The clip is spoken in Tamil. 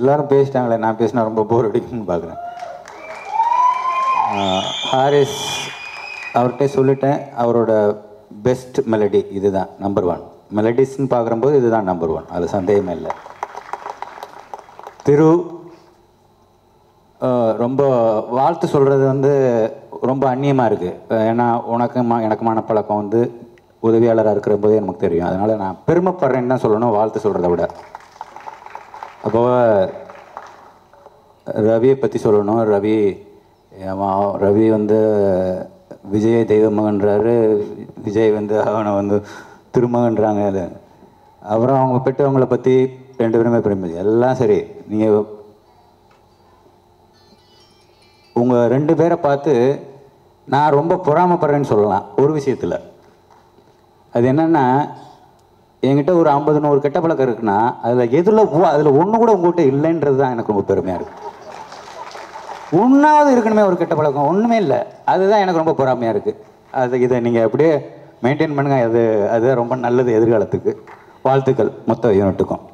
எல்லாரும் பேசிட்டாங்களே நான் பேசினா ரொம்ப போர் அடிக்கும்னு பார்க்குறேன் ஹாரிஸ் அவர்கிட்ட சொல்லிட்டேன் அவரோட பெஸ்ட் மெலடி இதுதான் நம்பர் ஒன் மெலடிஸ்ன்னு பார்க்குறம்போது இதுதான் நம்பர் ஒன் அது சந்தேகமே இல்லை திரு அஹ், ரொம்ப வாழ்த்து சொல்கிறது வந்து ரொம்ப அந்நியமாக இருக்குது ஏன்னா உனக்கு ம எனக்குமான பழக்கம் வந்து உதவியாளராக இருக்கிற போதே நமக்கு தெரியும் அதனால் நான் பெருமைப்படுறேன்னு தான் சொல்லணும் வாழ்த்து சொல்கிறத விட அப்போ ரவியை பற்றி சொல்லணும் ரவி அவன் ரவி வந்து விஜயை தெய்வமகன்றாரு விஜய் வந்து அவனை வந்து திருமகன்றாங்க அது அப்புறம் அவங்க பெற்றவங்களை பற்றி ரெண்டு பேருமே பெருமை எல்லாம் சரி நீங்கள் உங்கள் ரெண்டு பேரை பார்த்து நான் ரொம்ப பொறாமைப்படுறேன்னு சொல்லலாம் ஒரு விஷயத்தில் அது என்னென்னா என்கிட்ட ஒரு ஐம்பது நூறு கெட்ட பழக்கம் இருக்குன்னா அதில் எதில் அதில் ஒன்று கூட உங்கள்கிட்ட இல்லைன்றது தான் எனக்கு ரொம்ப பெருமையாக இருக்குது ஒன்றாவது இருக்கணுமே ஒரு கெட்ட பழக்கம் ஒன்றுமே இல்லை அதுதான் எனக்கு ரொம்ப பொறாமையாக இருக்குது அது இதை நீங்கள் அப்படியே மெயின்டைன் பண்ணுங்கள் அது அது ரொம்ப நல்லது எதிர்காலத்துக்கு வாழ்த்துக்கள் மொத்த யூனிட்டுக்கும்